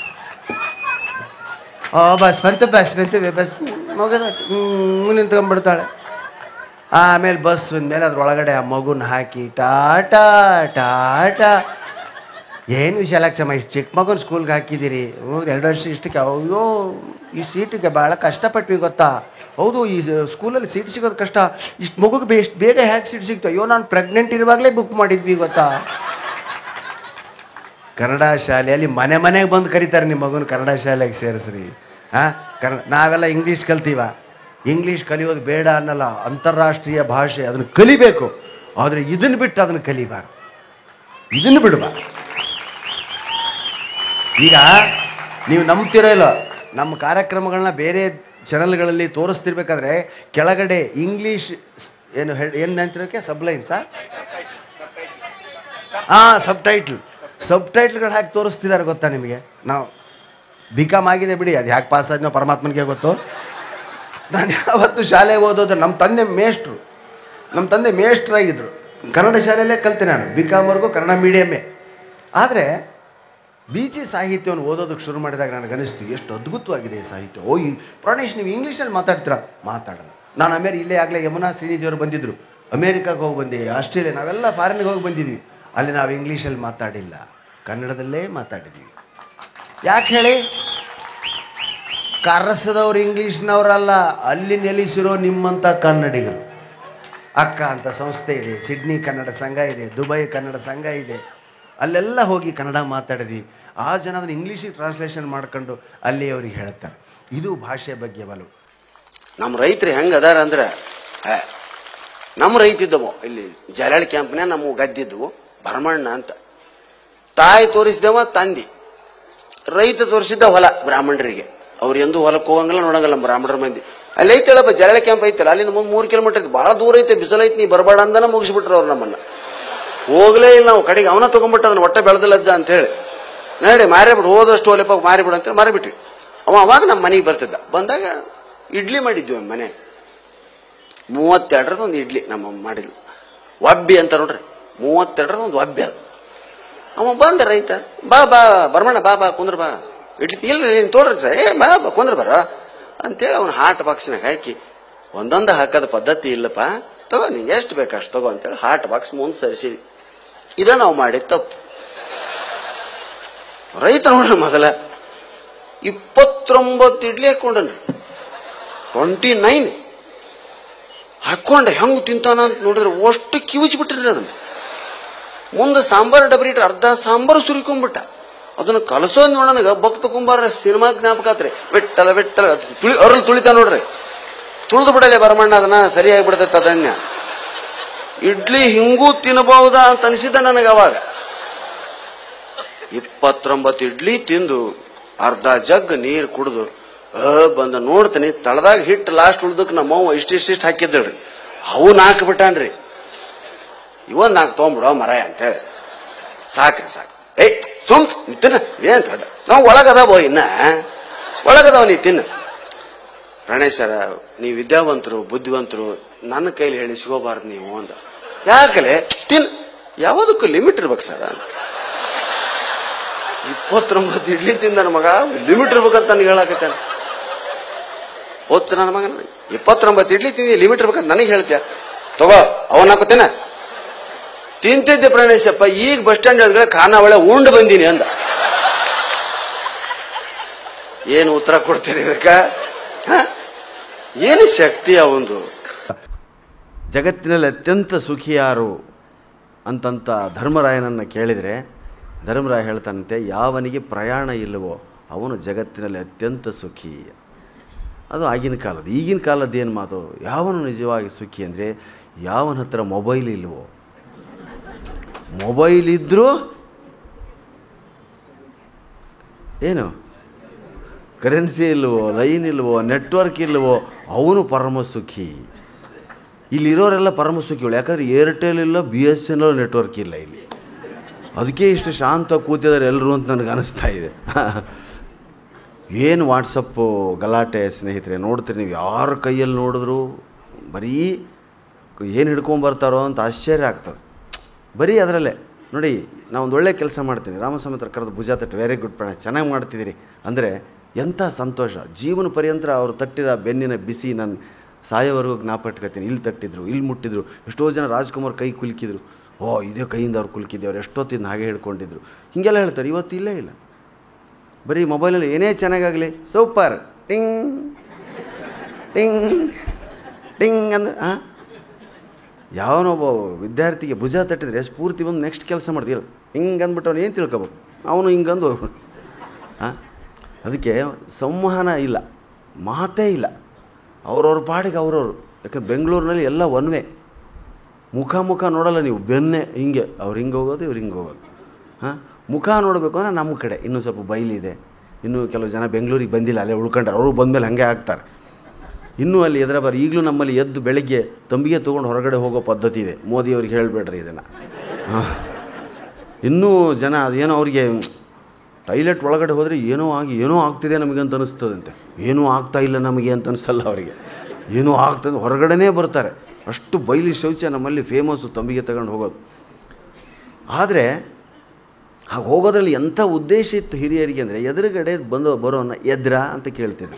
ಓ ಬಸ್ ಬಂತು ಬಸ್ ಬಂತು ಬಸ್ ಮುಗಿದ ನಿಂತ್ಕೊಂಡ್ಬಿಡ್ತಾಳೆ ಆಮೇಲೆ ಬಸ್ ಮೇಲೆ ಅದ್ರೊಳಗಡೆ ಆ ಮಗುನ ಹಾಕಿ ಟಾಟಾ ಟಾಟಾ ಏನು ವಿಶಾಲಾಕ್ಷಮ್ಮ ಇಷ್ಟು ಚಿಕ್ಕ ಮಗನ ಸ್ಕೂಲ್ಗೆ ಹಾಕಿದ್ದೀರಿ ಹ್ಞೂ ಎರಡು ವರ್ಷ ಇಷ್ಟಕ್ಕೆ ಅಯ್ಯೋ ಈ ಸೀಟಿಗೆ ಭಾಳ ಕಷ್ಟಪಟ್ವಿ ಗೊತ್ತಾ ಹೌದು ಈ ಸ್ಕೂಲಲ್ಲಿ ಸೀಟ್ ಸಿಗೋದು ಕಷ್ಟ ಇಷ್ಟು ಮಗುಗೆ ಬೇ ಇಷ್ಟು ಬೇಗ ಹೇಗೆ ಸೀಟ್ ಸಿಗ್ತು ಅಯ್ಯೋ ನಾನು ಪ್ರೆಗ್ನೆಂಟ್ ಇರುವಾಗಲೇ ಬುಕ್ ಮಾಡಿದ್ವಿ ಗೊತ್ತಾ ಕನ್ನಡ ಶಾಲೆಯಲ್ಲಿ ಮನೆ ಮನೆಗೆ ಬಂದು ಕರೀತಾರೆ ನಿಮ್ಮ ಮಗನ ಕನ್ನಡ ಶಾಲೆಗೆ ಸೇರಿಸ್ರಿ ಹಾಂ ಕನ್ನಡ ನಾವೆಲ್ಲ ಇಂಗ್ಲೀಷ್ ಕಲ್ತೀವ ಇಂಗ್ಲೀಷ್ ಕಲಿಯೋದು ಬೇಡ ಅನ್ನಲ್ಲ ಅಂತಾರಾಷ್ಟ್ರೀಯ ಭಾಷೆ ಅದನ್ನು ಕಲಿಬೇಕು ಆದರೆ ಇದನ್ನು ಬಿಟ್ಟು ಅದನ್ನು ಕಲಿಬಾರ್ದು ಇದನ್ನು ಬಿಡಬಾರ್ದು ಈಗ ನೀವು ನಂಬ್ತಿರೋ ಇಲ್ಲ ನಮ್ಮ ಕಾರ್ಯಕ್ರಮಗಳನ್ನ ಬೇರೆ ಚಾನಲ್ಗಳಲ್ಲಿ ತೋರಿಸ್ತಿರ್ಬೇಕಾದ್ರೆ ಕೆಳಗಡೆ ಇಂಗ್ಲೀಷ್ ಏನು ಹೆಡ್ ಏನು ನೆನ್ತಿರೋಕೆ ಸಬ್ಲೈನ್ಸಾ ಹಾಂ ಸಬ್ ಟೈಟ್ಲ್ ಸಬ್ ಟೈಟ್ಲ್ಗಳು ಹಾಕಿ ತೋರಿಸ್ತಿದ್ದಾರೆ ಗೊತ್ತಾ ನಿಮಗೆ ನಾವು ಬಿ ಕಾಮ್ ಆಗಿದೆ ಬಿಡಿ ಅದು ಯಾಕೆ ಪಾಸ್ ಆದ್ನೋ ಪರಮಾತ್ಮನಿಗೆ ಗೊತ್ತು ನಾನು ಯಾವತ್ತು ಶಾಲೆ ಓದೋದು ನಮ್ಮ ತಂದೆ ಮೇಷ್ಟ್ರು ನಮ್ಮ ತಂದೆ ಮೇಷ್ಟ್ರಾಗಿದ್ದರು ಕನ್ನಡ ಶಾಲೆಯಲ್ಲೇ ಕಲಿತೆ ನಾನು ಬಿ ಕಾಮ್ವರೆಗೂ ಕನ್ನಡ ಮೀಡಿಯಮ್ಮೇ ಆದರೆ ಬೀಚಿ ಸಾಹಿತ್ಯವನ್ನು ಓದೋದಕ್ಕೆ ಶುರು ಮಾಡಿದಾಗ ನನಗೆ ಅನಿಸ್ತು ಎಷ್ಟು ಅದ್ಭುತವಾಗಿದೆ ಈ ಸಾಹಿತ್ಯ ಓ ಈ ಪ್ರಾಣೇಶ್ ನೀವು ಇಂಗ್ಲೀಷಲ್ಲಿ ಮಾತಾಡ್ತೀರಾ ಮಾತಾಡೋಣ ನಾನು ಅಮೇರಿ ಇಲ್ಲೇ ಆಗಲೇ ಯಮುನಾ ಶ್ರೀನಿಧಿಯವರು ಬಂದಿದ್ದರು ಅಮೇರಿಕಾಗೆ ಹೋಗಿ ಬಂದಿವಿ ಆಸ್ಟ್ರೇಲಿಯಾ ನಾವೆಲ್ಲ ಫಾರಿನ್ಗೆ ಹೋಗಿ ಬಂದಿದ್ವಿ ಅಲ್ಲಿ ನಾವು ಇಂಗ್ಲೀಷಲ್ಲಿ ಮಾತಾಡಿಲ್ಲ ಕನ್ನಡದಲ್ಲೇ ಮಾತಾಡಿದ್ವಿ ಯಾಕೆ ಹೇಳಿ ಕರೆಸದವ್ರು ಇಂಗ್ಲೀಷ್ನವರಲ್ಲ ಅಲ್ಲಿ ನೆಲೆಸಿರೋ ನಿಮ್ಮಂಥ ಕನ್ನಡಿಗರು ಅಕ್ಕ ಅಂತ ಸಂಸ್ಥೆ ಇದೆ ಸಿಡ್ನಿ ಕನ್ನಡ ಸಂಘ ಇದೆ ದುಬೈ ಕನ್ನಡ ಸಂಘ ಇದೆ ಅಲ್ಲೆಲ್ಲ ಹೋಗಿ ಕನ್ನಡ ಮಾತಾಡಿದ್ವಿ ಆ ಜನ ಅದನ್ನು ಇಂಗ್ಲೀಷಿಗೆ ಟ್ರಾನ್ಸ್ಲೇಷನ್ ಮಾಡ್ಕೊಂಡು ಅಲ್ಲಿ ಅವ್ರಿಗೆ ಹೇಳ್ತಾರೆ ಇದು ಭಾಷೆ ಬಗ್ಗೆ ಬಲು ನಮ್ಮ ರೈತರು ಹೆಂಗೆ ಅದಾರ ಅಂದ್ರೆ ಏ, ನಮ್ಮ ರೈತ ಇದ್ದವು ಇಲ್ಲಿ ಜಲಳಿ ಕ್ಯಾಂಪ್ನೇ ನಮ್ಮ ಗದ್ದಿದ್ದವು ಭರಮಣ್ಣ ಅಂತ ತಾಯಿ ತೋರಿಸಿದವ ತಂದಿ ರೈತ ತೋರಿಸಿದ್ದ ಹೊಲ ಬ್ರಾಹ್ಮಣರಿಗೆ ಅವ್ರು ಎಂದೂ ಹೊಲಕ್ಕೆ ಹೋಗಂಗಿಲ್ಲ ನೋಡಂಗಿಲ್ಲ ನಮ್ಮ ಬ್ರಾಹ್ಮಣರ ಮಂದಿ ಅಲ್ಲಿ ಐತಳಪ್ಪ ಜಲಳಿ ಕ್ಯಾಂಪ್ ಐತಲ್ಲ ಅಲ್ಲಿಂದ ಮುಂದೆ ಮೂರು ಕಿಲೋಮೀಟರ್ ಐತಿ ಭಾಳ ದೂರ ಐತೆ ಬಿಸಿಲೈತಿ ನೀ ಬರಬೇಡ ಅಂದನ ಮುಗಿಸ್ಬಿಟ್ರು ಅವ್ರು ನಮ್ಮನ್ನ ಹೋಗ್ಲೇ ಇಲ್ಲ ನಾವು ಕಡೆಗೆ ಅವನ ತೊಗೊಂಡ್ಬಿಟ್ಟ ಅದನ್ನ ಹೊಟ್ಟೆ ಬೆಳೆದಿಲ್ಲಜ್ಜ ಅಂತ ಹೇಳಿ ನಡಿ ಮಾರಿಬಿಡು ಹೋದಷ್ಟು ಒಲೆಪ್ಪ ಮಾರಿಬಿಡು ಅಂತೇಳಿ ಮಾರಿಬಿಟ್ವಿ ಅವ ಅವಾಗ ನಮ್ಮ ಮನೆಗೆ ಬರ್ತಿದ್ದ ಬಂದಾಗ ಇಡ್ಲಿ ಮಾಡಿದ್ವಿ ಒಂದು ಮನೆ ಮೂವತ್ತೆರಡರದ ಒಂದು ಇಡ್ಲಿ ನಮ್ಮ ಅಮ್ಮ ಮಾಡಿದ್ಲು ಒಬ್ಬಿ ಅಂತ ನೋಡ್ರಿ ಮೂವತ್ತೆರಡರದ ಒಂದು ಒಬ್ಬಿ ಅದು ಅವ ಬಂದ ರೈತ ಬಾ ಬಾ ಬರ್ಮಣ್ಣ ಬಾ ಬಾ ಕುಂದ್ರ ಬಾ ಇಡ್ಲಿ ಇಲ್ಲ ನೀನು ತೋಡ್ರಿ ಸರ್ ಏ ಬಾ ಬಾ ಕುಂದ್ರ ಬರ ಅಂತೇಳಿ ಅವ್ನ ಹಾಟ್ ಬಾಕ್ಸ್ನಾಗ ಹಾಕಿ ಒಂದೊಂದು ಹಾಕೋದ ಪದ್ಧತಿ ಇಲ್ಲಪ್ಪ ತಗೋ ನೀ ಎಷ್ಟು ಬೇಕು ಅಷ್ಟು ತಗೋ ಅಂತೇಳಿ ಹಾಟ್ ಬಾಕ್ಸ್ ಮುಂದೆ ಸರಿಸಿದ್ವಿ ಇದ ನಾವು ಮಾಡಿದ ತಪ್ಪು ರೈತ ನೋಡ್ರಿ ಮೊದಲ ಇಪ್ಪತ್ತೊಂಬತ್ತು ಇಡ್ಲಿ ಹಾಕೊಂಡನ್ರಿ ಟ್ವೆಂಟಿ ನೈನ್ ಹಾಕೊಂಡೆ ಹೆಂಗೆ ತಿಂತಾನ ಅಂತ ನೋಡಿದ್ರೆ ಅಷ್ಟು ಕಿವಿಚ್ ಬಿಟ್ಟಿರಿ ಅದನ್ನ ಮುಂದೆ ಸಾಂಬಾರು ಡಬ್ರಿ ಇಟ್ರೆ ಅರ್ಧ ಸಾಂಬಾರು ಸುರಿಕೊಂಡ್ಬಿಟ್ಟ ಅದನ್ನ ಕಲಸೋದ್ ನೋಡೋಣ ಭಕ್ತ ಕುಂಬಾರ ಸಿನಿಮಾ ಜ್ಞಾಪಕ ಆತ್ರಿ ಬಿಟ್ಟಲ್ಲ ಬಿಟ್ಟಲ್ಲ ತುಳಿ ಅವ್ರಲ್ಲಿ ತುಳಿತಾ ನೋಡ್ರಿ ತುಳಿದು ಬಿಡಲೆ ಬರಮಣ್ಣ ಅದನ್ನ ಸರಿಯಾಗಿ ಬಿಡ್ತೈತೆ ಅದನ್ಯ ಇಡ್ಲಿ ಹಿಂಗೂ ತಿನ್ನಬಹುದಾ ಅಂತ ಅನಿಸಿದ್ದ ನನಗೆ ಅವಾಗ ಇಪ್ಪತ್ತೊಂಬತ್ತು ಇಡ್ಲಿ ತಿಂದು ಅರ್ಧ ಜಗ್ ನೀರು ಕುಡಿದು ಅ ಬಂದು ನೋಡ್ತೀನಿ ತಳದಾಗ ಹಿಟ್ಟು ಲಾಸ್ಟ್ ಉಳ್ದಕ್ಕೆ ನಮ್ಮವ್ವ ಇಷ್ಟಿಷ್ಟಿಷ್ಟು ಹಾಕಿದ್ದಳ್ರಿ ಅವು ನಾಲ್ಕು ಬಿಟ್ಟಾನ್ರಿ ಇವನ್ ನಾಲ್ಕು ತೊಗೊಂಬಿಡೋ ಮರ ಅಂತೇಳಿ ಸಾಕ್ರಿ ಸಾಕು ಏಯ್ ಸುಮ್ ನೀ ತಿನ್ನ ಏನ್ ತಡ ನಾವು ಒಳಗದಾವೋ ಇನ್ನ ಒಳಗದಾವ ನೀ ತಿನ್ನ ಪ್ರಾಣೇಶ್ವರ ನೀವು ವಿದ್ಯಾವಂತರು ಬುದ್ಧಿವಂತರು ನನ್ನ ಕೈಲಿ ಹೇಳಿ ಸಿಗೋಬಾರ್ದು ನೀವು ಅಂದ ಯಾಕಲೆ ತಿನ್ ಯಾವುದಕ್ಕೂ ಲಿಮಿಟ್ ಇರ್ಬೇಕು ಸರ್ ಇಪ್ಪತ್ತೊಂಬತ್ತು ಇಡ್ಲಿ ತಿಂದ ನನ್ನ ಮಗ ಲಿಮಿಟ್ ಇರ್ಬೇಕಂತ ನನಗೆ ಹೇಳಕತ್ತಾನೆ ಹೋಚ್ಚ ನನ್ನ ಮಗನ ಇಪ್ಪತ್ತೊಂಬತ್ತು ಇಡ್ಲಿ ತಿಂದಿ ಲಿಮಿಟ್ ಇರ್ಬೇಕಂತ ನನಗೆ ಹೇಳ್ತೀಯ ತಗೋ ಅವನ್ ಹಾಕೋತೇನ ತಿಂತಿದ್ದೆ ಪ್ರಾಣೇಶಪ್ಪ ಈಗ ಬಸ್ ಸ್ಟ್ಯಾಂಡ್ ಹೇಳಿದ್ರೆ ಖಾನಾವಳೆ ಉಂಡು ಬಂದೀನಿ ಅಂದ ಏನು ಉತ್ತರ ಕೊಡ್ತೀನಿ ಇದಕ್ಕ ಹ? ಏನು ಶಕ್ತಿ ಅವಂದು ಜಗತ್ತಿನಲ್ಲಿ ಅತ್ಯಂತ ಸುಖಿ ಯಾರು ಅಂತಂತ ಧರ್ಮರಾಯನನ್ನು ಕೇಳಿದರೆ ಧರ್ಮರಾಯ ಹೇಳ್ತಾನಂತೆ ಯಾವನಿಗೆ ಪ್ರಯಾಣ ಇಲ್ಲವೋ ಅವನು ಜಗತ್ತಿನಲ್ಲಿ ಅತ್ಯಂತ ಸುಖಿ ಅದು ಆಗಿನ ಕಾಲದ ಈಗಿನ ಕಾಲದ ಏನು ಮಾತು ಯಾವನು ನಿಜವಾಗಿ ಸುಖಿ ಅಂದರೆ ಯಾವನ ಹತ್ರ ಮೊಬೈಲ್ ಇಲ್ವೋ ಮೊಬೈಲ್ ಇದ್ದರೂ ಏನು ಕರೆನ್ಸಿ ಇಲ್ವೋ ಲೈನ್ ಇಲ್ವೋ ನೆಟ್ವರ್ಕ್ ಇಲ್ವೋ ಅವನು ಪರಮ ಸುಖಿ ಇಲ್ಲಿರೋರೆಲ್ಲ ಪರಮ ಸುಖಿಗಳು ಯಾಕಂದ್ರೆ ಏರ್ಟೆಲ್ ಇಲ್ಲ B S N L network ಇಲ್ಲ ಇಲ್ಲಿ ಅದಕ್ಕೆ ಇಷ್ಟು ಶಾಂತ ಕೂತಿದ್ದಾರೆ ಎಲ್ಲರೂ ಅಂತ ನನಗೆ ಅನಿಸ್ತಾ ಇದೆ ಏನು ವಾಟ್ಸಪ್ಪು ಗಲಾಟೆ ಸ್ನೇಹಿತರೆ ನೋಡ್ತೀರಿ ನೀವು ಯಾರ ಕೈಯಲ್ಲಿ ನೋಡಿದ್ರು ಬರೀ ಏನು ಹಿಡ್ಕೊಂಬರ್ತಾರೋ ಅಂತ ಆಶ್ಚರ್ಯ ಆಗ್ತದೆ ಬರೀ ಅದರಲ್ಲೇ ನೋಡಿ ನಾವು ಒಂದು ಒಳ್ಳೆ ಕೆಲಸ ಮಾಡ್ತೀನಿ ರಾಮಸ್ವಾಮಿ ಕರೆದು ಭುಜ ತಟ್ಟು ವೆರಿ ಗುಡ್ ಪ್ರಾಣ ಚೆನ್ನಾಗಿ ಮಾಡ್ತಿದ್ದೀರಿ ಅಂದರೆ ಎಂಥ ಸಂತೋಷ ಜೀವನ ಪರ್ಯಂತರ ಅವರು ತಟ್ಟಿದ ಬೆನ್ನಿನ ಬಿಸಿ ನಾನು ಸಾಯೋವರೆಗೂ ಜ್ಞಾಪ ಇಟ್ಕೊತೀನಿ ಇಲ್ಲಿ ತಟ್ಟಿದ್ರು ಇಲ್ಲಿ ಮುಟ್ಟಿದ್ರು ಎಷ್ಟೋ ಜನ ರಾಜ್ಕುಮಾರ್ ಕೈ ಕುಲ್ಕಿದ್ರು ಓ ಇದೇ ಕೈಯಿಂದ ಅವ್ರು ಕುಲ್ಕಿದ್ದೆ ಅವ್ರು ಎಷ್ಟೊತ್ತಿಂದ ಹಾಗೆ ಹಿಡ್ಕೊಂಡಿದ್ರು ಹೀಗೆಲ್ಲ ಹೇಳ್ತಾರೆ ಇವತ್ತು ಇಲ್ಲೇ ಇಲ್ಲ ಬರೀ ಮೊಬೈಲಲ್ಲಿ ಏನೇ ಚೆನ್ನಾಗಾಗಲಿ ಸೂಪರ್ ಟಿಂಗ್ ಟಿಂಗ್ ಟಿಂಗ್ ಅಂದ್ರೆ ಹಾಂ ಯಾವನೊಬ್ಬ ವಿದ್ಯಾರ್ಥಿಗೆ ಭುಜ ತಟ್ಟಿದ್ರೆ ಸ್ಫೂರ್ತಿ ಬಂದು ನೆಕ್ಸ್ಟ್ ಕೆಲಸ ಮಾಡ್ತೀವಿ ಹಿಂಗೆ ಅಂದ್ಬಿಟ್ಟು ಅವ್ನು ಏನು ತಿಳ್ಕೊಬೇಕು ಅವನು ಹಿಂಗಂದು ಹಾಂ ಅದಕ್ಕೆ ಸಂವಹನ ಇಲ್ಲ ಮಾತೇ ಇಲ್ಲ ಅವ್ರವ್ರ ಪಾಡಿಗೆ ಅವ್ರವ್ರು ಯಾಕಂದ್ರೆ ಬೆಂಗಳೂರಿನಲ್ಲಿ ಎಲ್ಲ ಒನ್ವೇ ಮುಖ ಮುಖ ನೋಡಲ್ಲ ನೀವು ಬೆನ್ನೆ ಹಿಂಗೆ ಅವ್ರು ಹಿಂಗೆ ಹೋಗೋದು ಇವ್ರು ಹಿಂಗೆ ಹೋಗೋದು ಹಾಂ ಮುಖ ನೋಡಬೇಕು ಅಂದರೆ ನಮ್ಮ ಕಡೆ ಇನ್ನೂ ಸ್ವಲ್ಪ ಬಯಲಿದೆ ಇನ್ನೂ ಕೆಲವು ಜನ ಬೆಂಗಳೂರಿಗೆ ಬಂದಿಲ್ಲ ಅಲ್ಲೇ ಉಳ್ಕೊಂಡ್ರೆ ಅವರು ಬಂದಮೇಲೆ ಹಾಗೆ ಆಗ್ತಾರೆ ಇನ್ನೂ ಅಲ್ಲಿ ಎದುರ ಬರ ಈಗಲೂ ನಮ್ಮಲ್ಲಿ ಎದ್ದು ಬೆಳಗ್ಗೆ ತಂಬಿಗೆ ತೊಗೊಂಡು ಹೊರಗಡೆ ಹೋಗೋ ಪದ್ಧತಿ ಇದೆ ಮೋದಿಯವ್ರಿಗೆ ಹೇಳಬೇಡ್ರಿ ಇದನ್ನು ಹಾಂ ಇನ್ನೂ ಜನ ಅದೇನೋ ಅವ್ರಿಗೆ ಟೈಲೆಟ್ ಒಳಗಡೆ ಹೋದರೆ ಏನೋ ಆಗಿ ಏನೋ ಆಗ್ತಿದೆ ನಮಗೆ ಅಂತ ಅನಿಸ್ತದಂತೆ ಏನೂ ಆಗ್ತಾ ಇಲ್ಲ ನಮಗೆ ಅಂತ ಅನಿಸಲ್ಲ ಅವರಿಗೆ ಏನೋ ಆಗ್ತದೆ ಹೊರಗಡೆನೇ ಬರ್ತಾರೆ ಅಷ್ಟು ಬೈಲಿ ಶೌಚ ನಮ್ಮಲ್ಲಿ ಫೇಮಸ್ಸು ತಂಬಿಗೆ ತಗೊಂಡು ಹೋಗೋದು ಆದರೆ ಹಾಗೆ ಹೋಗೋದ್ರಲ್ಲಿ ಎಂಥ ಉದ್ದೇಶ ಇತ್ತು ಹಿರಿಯರಿಗೆ ಅಂದರೆ ಎದುರುಗಡೆ ಬಂದು ಬರೋನ ಎದ್ರ ಅಂತ ಕೇಳ್ತಿದ್ರು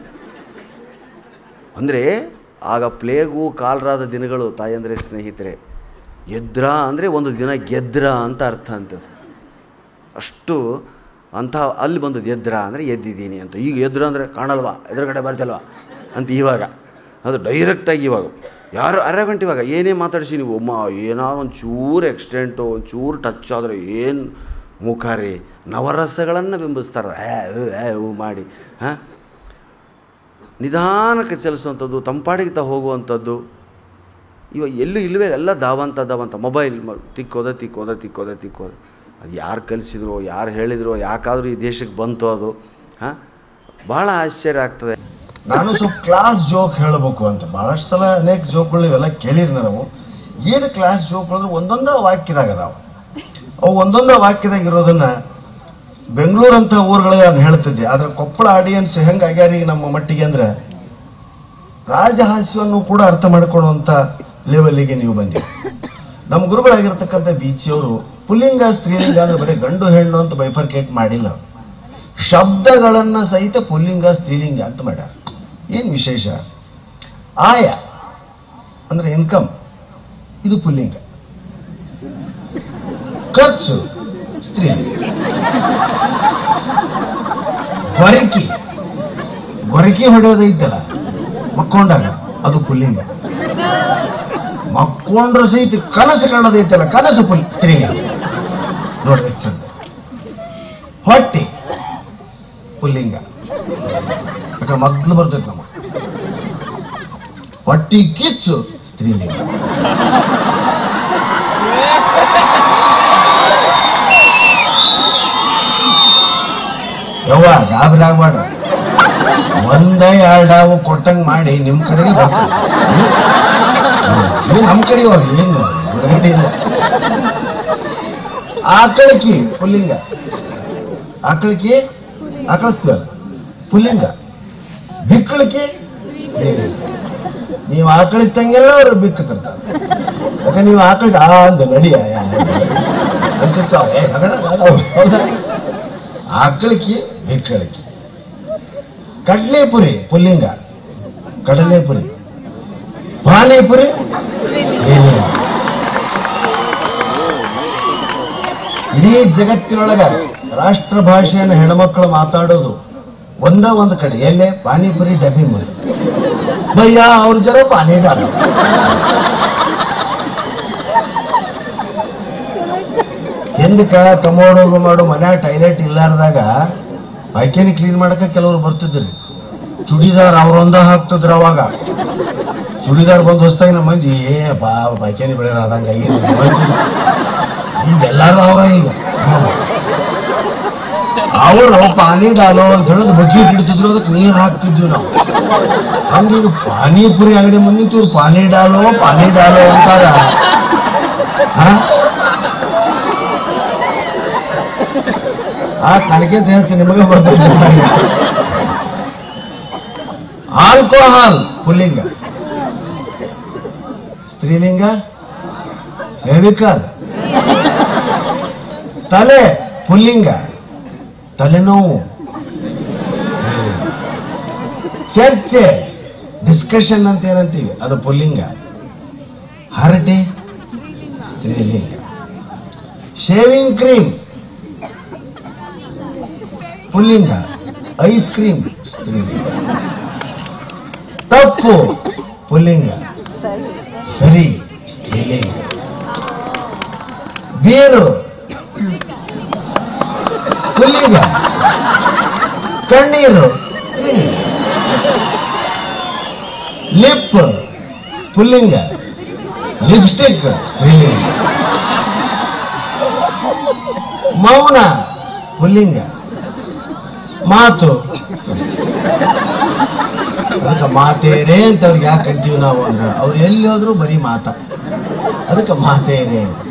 ಅಂದರೆ ಆಗ ಪ್ಲೇಗು ಕಾಲರಾದ ದಿನಗಳು ತಾಯಂದರೆ ಸ್ನೇಹಿತರೆ ಎದ್ರ ಅಂದರೆ ಒಂದು ದಿನ ಗೆದ್ರ ಅಂತ ಅರ್ಥ ಅಂತದ್ದು ಅಷ್ಟು ಅಂಥ ಅಲ್ಲಿ ಬಂದು ಎದ್ರ ಅಂದರೆ ಎದ್ದಿದ್ದೀನಿ ಅಂತ ಈಗ ಎದ್ರ ಅಂದರೆ ಕಾಣಲ್ವಾ ಎದುರುಗಡೆ ಬರ್ತಿಲ್ವಾ ಅಂತ ಇವಾಗ ಅದು ಡೈರೆಕ್ಟಾಗಿ ಇವಾಗ ಯಾರು ಅರೆ ಗಂಟೆ ಇವಾಗ ಏನೇ ಮಾತಾಡಿಸಿ ನೀವು ಅಮ್ಮ ಏನಾದ್ರು ಒಂದು ಚೂರು ಎಕ್ಸ್ಟೆಂಟು ಒಂದು ಚೂರು ಟಚ್ ಆದರೆ ಏನು ಮುಖ ರೀ ನವರಸಗಳನ್ನು ಬಿಂಬಿಸ್ತಾರೆ ಏ ಉ, ಏ ಉ ಮಾಡಿ ಹಾಂ ನಿಧಾನಕ್ಕೆ ಚಲಿಸುವಂಥದ್ದು ತಂಪಾಡಿಗೆ ತ ಹೋಗುವಂಥದ್ದು ಇವಾಗ ಎಲ್ಲೂ ಇಲ್ಲವೇ ಎಲ್ಲ ದಾವಂತ ದಾವಂತ ಮೊಬೈಲ್ ಮ- ತಿಕ್ಕೋದ ತಿಕ್ಕೋದ ತಿಕ್ಕೋದ ತಿಕ್ಕೋದ ಅದು ಯಾರು ಕಲಿಸಿದ್ರು ಯಾರು ಹೇಳಿದ್ರು ಯಾಕಾದರೂ ಈ ದೇಶಕ್ಕೆ ಬಂತು ಅದು ಹಾಂ ಭಾಳ ಆಶ್ಚರ್ಯ ಆಗ್ತದೆ ನಾನು ಸ್ವಲ್ಪ ಕ್ಲಾಸ್ ಜೋಕ್ ಹೇಳಬೇಕು ಅಂತ ಬಹಳಷ್ಟು ಸಲ ಅನೇಕ ಜೋಕ್ಗಳು ಇವೆಲ್ಲ ಕೇಳಿರಿ ನಾವು ಏನು ಕ್ಲಾಸ್ ಜೋಕ್ಗಳು ಅಂದ್ರೆ ಒಂದೊಂದೇ ವಾಕ್ಯದಾಗ ಅದಾವ ಅವು ಒಂದೊಂದೇ ವಾಕ್ಯದಾಗ ಇರೋದನ್ನ ಬೆಂಗಳೂರು ಅಂತ ಊರುಗಳಿಗೆ ನಾನು ಹೇಳ್ತಿದ್ದೆ ಆದ್ರೆ ಕೊಪ್ಪಳ ಆಡಿಯನ್ಸ್ ಹೆಂಗಾಗ್ಯಾರ ಈಗ ನಮ್ಮ ಮಟ್ಟಿಗೆ ಅಂದ್ರೆ ರಾಜಹಾಸ್ಯವನ್ನು ಕೂಡ ಅರ್ಥ ಮಾಡಿಕೊಳ್ಳುವಂತ ಲೆವೆಲ್ಗೆ ನೀವು ಬಂದಿರಿ ನಮ್ಮ ಗುರುಗಳಾಗಿರ್ತಕ್ಕಂಥ ಬೀಚಿಯವರು ಪುಲ್ಲಿಂಗ ಸ್ತ್ರೀಲಿಂಗ ಅಂದ್ರೆ ಬರೀ ಗಂಡು ಹೆಣ್ಣು ಅಂತ ಬೈಫರ್ಕೇಟ್ ಮಾಡಿಲ್ಲ ಅವ್ರು. ಶಬ್ದಗಳನ್ನ ಸಹಿತ ಪುಲ್ಲಿಂಗ ಸ್ತ್ರೀಲಿಂಗ ಅಂತ ಮಾಡ್ಯಾರ ಏನ್ ವಿಶೇಷ ಆಯ ಅಂದ್ರೆ ಇನ್ಕಮ್ ಇದು ಪುಲ್ಲಿಂಗ ಖರ್ಚು ಸ್ತ್ರೀಲಿಂಗ ಗೊರಕಿ ಗೊರಕಿ ಹೊಡೆಯೋದೈತಲ್ಲ ಮಕ್ಕೊಂಡಾಗ ಅದು ಪುಲ್ಲಿಂಗ ಮಕ್ಕೊಂಡ್ರು ಸಹಿತ ಕನಸು ಕಾಣೋದೈತಲ್ಲ ಕನಸು ಪುಲ್ ಸ್ತ್ರೀಲಿಂಗ ನೋಡ್ರಿ ಎಷ್ಟ್ ಚಂದ ಹೊಟ್ಟೆ ಪುಲ್ಲಿಂಗ ಯಾಕಂದ್ರೆ ಮೊದ್ಲು ಬರ್ತೈತೆ ನಮ್ಮ ಹೊಟ್ಟಿ ಕಿಚ್ಚು ಸ್ತ್ರೀಲಿಂಗ ಯವ್ವ ಗಾಬರಿ ಆಗ್ಬೇಡ್ರ ಒಂದೇ ಎರಡಾವು ಕೊಟ್ಟಂಗ್ ಮಾಡಿ ನಿಮ್ ಕಡೆಗೆ ಬರ್ತದೆ ಏನ್ ನಮ್ ಕಡೆ ಹೋಗಿ ಏನು ಬಿಡುಗಡೆ ಇಲ್ಲ ಆಕಳಕಿ ಪುಲ್ಲಿಂಗ ಆಕಳಕಿ ಆಕಳಿಸ್ತೀವಲ್ಲ ಪುಲ್ಲಿಂಗ ಬಿಕ್ಕಳಿಕೆ ನೀವು ಆಕಳಿಸ್ದಂಗೆಲ್ಲ ಅವ್ರು ಬಿಕ್ಕ ತರ್ತಾರೆ ಯಾಕಂದ್ರೆ ನೀವು ಆಕಳಿಸ್ ಆ ಅಂದ ನಡಿಯ ಅಂತಿರ್ತಾವ ಏ, ಹಾಗಾದ್ರೆ ಅದಾವ. ಹೌದಾ ಆಕಳಿಕೆ ಬಿಕ್ಕಳಿಕೆ ಕಡ್ಲೆಪುರಿ ಪುಲ್ಲಿಂಗ ಕಡಲೆಪುರಿ ಪಾನಿಪುರಿ ಸ್ತ್ರೀಲಿಂಗ. ಇಡೀ ಜಗತ್ತಿನೊಳಗ ರಾಷ್ಟ್ರ ಭಾಷೆಯನ್ನು ಹೆಣ್ಮಕ್ಳು ಮಾತಾಡೋದು ಒಂದ ಒಂದು ಕಡೆ ಎಲ್ಲೇ ಪಾನಿಪುರಿ ಡಬ್ಬಿ ಮುಂದೆ ಭಯ್ಯ ಅವ್ರ ಜರ ಪಾನಿ ಡಾಲ ಹಿಂದಕ್ಕ ಟೊಮೋಡೋ ಗಿಮೋಡೋ ಮನ್ಯಾಗ ಟೈಲೆಟ್ ಇಲ್ಲಾರ್ದಾಗ ಪೈಖಾನಿ ಕ್ಲೀನ್ ಮಾಡಕ ಕೆಲವರು ಬರ್ತಿದ್ರಿ ಚುಡಿದಾರ್ ಅವ್ರೊಂದ ಹಾಕ್ತಿದ್ರು ಅವಾಗ ಚುಡಿದಾರ್ ಬಂದು ಹೊಸ್ತಾಗಿ ನಮ್ಮ ಮಂದಿ ಏ ಬಾ ಪೈಖಾನಿ ಬೆಳೆಯೋಣ ಆದಂಗ ಈಗ ಎಲ್ಲಾರು ಅವ್ರ ಈಗ ಅವರು ಪಾನಿ ಡಾಲೋ ಅಂತ ಹೇಳೋದು ಬಕೆಟ್ ಇಡ್ತಿದ್ರು ಅದಕ್ಕೆ ನೀರ್ ಹಾಕ್ತಿದ್ವಿ ನಾವು ಹಂಗ ಪಾನಿಪುರಿ ಅಂಗಡಿ ಮುಂದೆ ನಿಂತು ಇವ್ರು ಪಾನಿ ಡಾಲೋ ಪಾನಿ ಡಾಲೋ ಅಂತಾರ ಆ? ಆ ನನಗೆ ಹೇಳ್ತೀನಿ ನಿಮಗೆ ಬರ್ತದೆ ಆಲ್ಕೋಹಾಲ್ ಪುಲ್ಲಿಂಗ ಸ್ತ್ರೀಲಿಂಗ ಫೆವಿಕಾಲ್ ತಲೆ ಪುಲ್ಲಿಂಗ ತಲೆನೋವು ಸ್ತ್ರೀಲಿಂಗ. ಚರ್ಚೆ ಡಿಸ್ಕಷನ್ ಅಂತ ಏನಂತೀವಿ ಅದು ಪುಲ್ಲಿಂಗ ಹರಟೆ ಸ್ತ್ರೀಲಿಂಗ ಶೇವಿಂಗ್ ಕ್ರೀಮ್ ಪುಲ್ಲಿಂಗ ಐಸ್ ಕ್ರೀಮ್ ಸ್ತ್ರೀಲಿಂಗ ತಪ್ಪು ಪುಲ್ಲಿಂಗ ಸರಿ ಸ್ತ್ರೀಲಿಂಗ ಬೀರು ಪುಲ್ಲಿಂಗ ಕಣ್ಣೀರು ಸ್ತ್ರೀಲಿಂಗ ಲಿಪ್ ಪುಲ್ಲಿಂಗ ಲಿಪ್ಸ್ಟಿಕ್ ಸ್ತ್ರೀಲಿಂಗ ಮೌನ ಪುಲ್ಲಿಂಗ ಮಾತು ಅದಕ್ಕೆ ಮಾತೇರೆ ಅಂತ ಅವ್ರಿಗೆ ಯಾಕೆ ಅಂತೀವಿ ನಾವು ಅಂದ್ರೆ ಅವ್ರು ಎಲ್ಲಿ ಹೋದ್ರು ಬರೀ ಮಾತ ಅದಕ್ಕೆ ಮಾತೇರೆ ಅಂತ